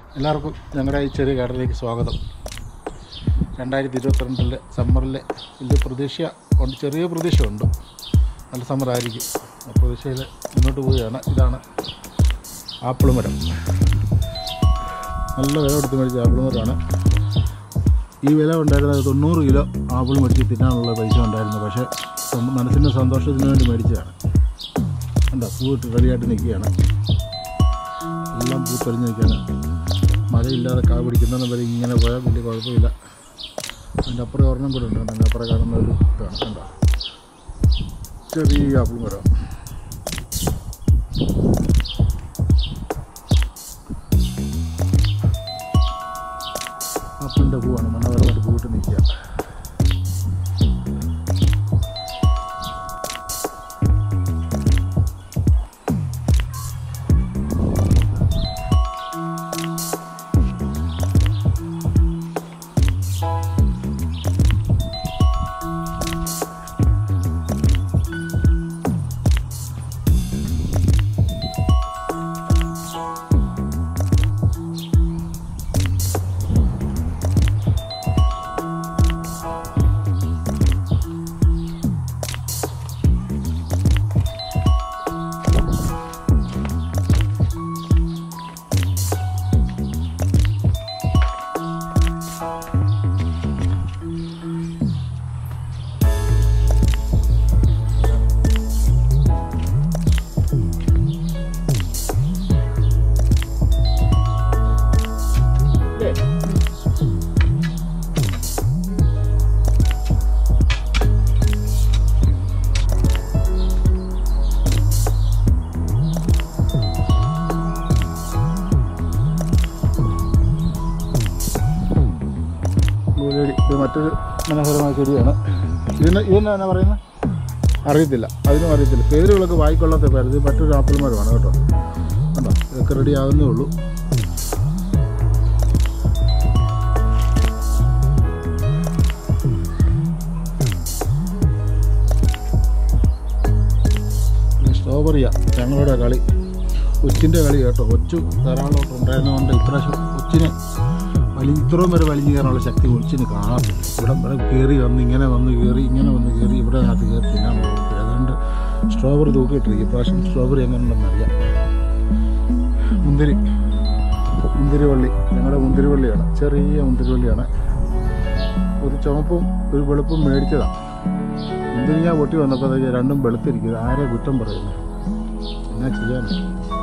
എല്ലാവർക്കും ഞങ്ങളുടെ ഈ ചെറിയ ഗാർഡനിലേക്ക് സ്വാഗതം രണ്ടായിരത്തി ഇരുപത്തിരണ്ടിലെ സമ്മറിലെ വലിയ പ്രതീക്ഷ ഉണ്ട് ചെറിയ പ്രതീക്ഷ ഉണ്ട് നല്ല സമ്മറായിരിക്കും ആ പ്രതീക്ഷയിൽ മുന്നോട്ട് പോവുകയാണ് ഇതാണ് ആപ്പിൾ മരം നല്ല വില കൊടുത്ത് മേടിച്ച ആപ്പിൾ മരമാണ് ഈ വില ഉണ്ടായിരുന്നത് തൊണ്ണൂറ് കിലോ ആപ്പിൾ മേടിച്ച് തിന്നാനുള്ള പൈസ ഉണ്ടായിരുന്നു പക്ഷേ സം- മനസ്സിൻ്റെ സന്തോഷത്തിന് വേണ്ടി മേടിച്ചതാണ് കണ്ടോ പൂവിട്ട് റെഡിയായിട്ട് നിൽക്കുകയാണ് എല്ലാം പൂത്തെറിഞ്ഞ് നിൽക്കുകയാണ് മഴയില്ലാതെ കാ പിടിക്കുന്ന വരെ ഇങ്ങനെ പോയാൽ വലിയ കുഴപ്പമില്ല അതിൻ്റെ അപ്പുറം ഒരെണ്ണം കൂടെ ഉണ്ട് അതിൻ്റെ അപ്പുറം കാണുന്ന ഒരു ഇതാണ് കണ്ടോ ചെറിയ ആപ്പിൾ മരം ആപ്പിളിൻ്റെ പൂവാണ് മനോഹരമായിട്ട് പൂവിട്ട് നിൽക്കുക ബ്ലൂബെറി ഇത് മറ്റൊരു മനോഹരമായ ചെടിയാണ് ഇതിന് ഇതിന് എന്നാ പറയുന്നത് അറിയത്തില്ല അതിനും അറിയത്തില്ല പേരുകളൊക്കെ വായിക്കൊള്ളാത്ത പേര് ഇത് മറ്റൊരു ആപ്പിൾ മരമാണ് കേട്ടോ കണ്ടോ ഇതൊക്കെ റെഡി ആവുന്നേ ഉള്ളൂ സ്ട്രോബെറിയാ ഞങ്ങളുടെ കളി കൊച്ചിൻ്റെ കളി കേട്ടോ കൊച്ചു ധാരാളം ഉണ്ടായിരുന്നതുകൊണ്ട് ഇപ്രാവശ്യം കൊച്ചിന് വലി ഇത്രയും വരെ വലിഞ്ഞു കയറാനുള്ള ശക്തി കൊച്ചിന് കാണത്തില്ല ഇവിടെ ഇവിടെ കയറി വന്ന് ഇങ്ങനെ വന്ന് കയറി ഇങ്ങനെ വന്ന് കയറി ഇവിടെ അകത്ത് കയറി തിന്നാൻ പോകത്തില്ല അതുകൊണ്ട് സ്ട്രോബെറി തൂക്കിയിട്ടിരിക്കും ഇപ്രാവശ്യം സ്ട്രോബെറി എങ്ങനെ ഉണ്ടെന്ന് അറിയാം മുന്തിരി മുന്തിരിവള്ളി ഞങ്ങളുടെ മുന്തിരിവള്ളിയാണ് ചെറിയ മുന്തിരിവള്ളിയാണ് ഒരു ചുമപ്പും ഒരു വെളുപ്പും മേടിച്ചതാണ് മുന്തിരി ഞാൻ പൊട്ടി വന്നപ്പോൾ രണ്ടും വെളുത്തിരിക്കുന്നത് ആരെ കുറ്റം പറയുന്നത് എന്നാ ചെയ്യാനാണ്